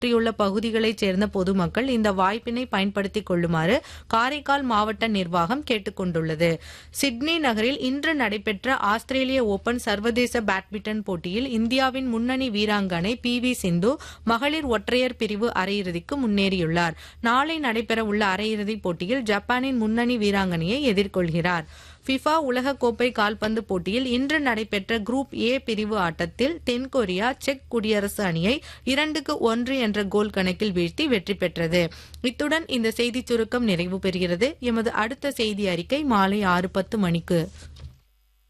சுற்றியுள்ள பகுதிகளைச் சேர்ந்த பொதுமக்கள் இந்த வாய்ப்பினை பயன்படுத்திக் கொள்ளுமாறு காரைக்கால் மாவட்ட நிர்வாகம் கேட்டுக் கொண்டுள்ளது சிட்னி நகரில் இன்று நடைபெற்ற ஆஸ்திரேலிய ஓபன் சர்வதேச பேட்மிண்டன் போட்டியில் இந்தியாவின் முன்னணி வீராங்கனை பி வி சிந்து மகளிர் ஒற்றையர் பிரிவு அரையிறுதிக்கு முன்னேறியுள்ளார் நாளை நடைபெறவுள்ள அரையிறுதிப் போட்டியில் ஜப்பானின் முன்னணி வீராங்கனையை எதிர்கொள்கிறார் ஃபிஃபா உலகக்கோப்பை கால்பந்து போட்டியில் இன்று நடைபெற்ற குரூப் ஏ பிரிவு ஆட்டத்தில் தென்கொரியா செக் குடியரசு அணியை இரண்டுக்கு ஒன்று என்ற கோல் கணக்கில் வீழ்த்தி வெற்றி பெற்றது இத்துடன் இந்த செய்திச் சுருக்கம் நிறைவு பெறுகிறது எமது அடுத்த செய்தி அறிக்கை மாலை ஆறு பத்து மணிக்கு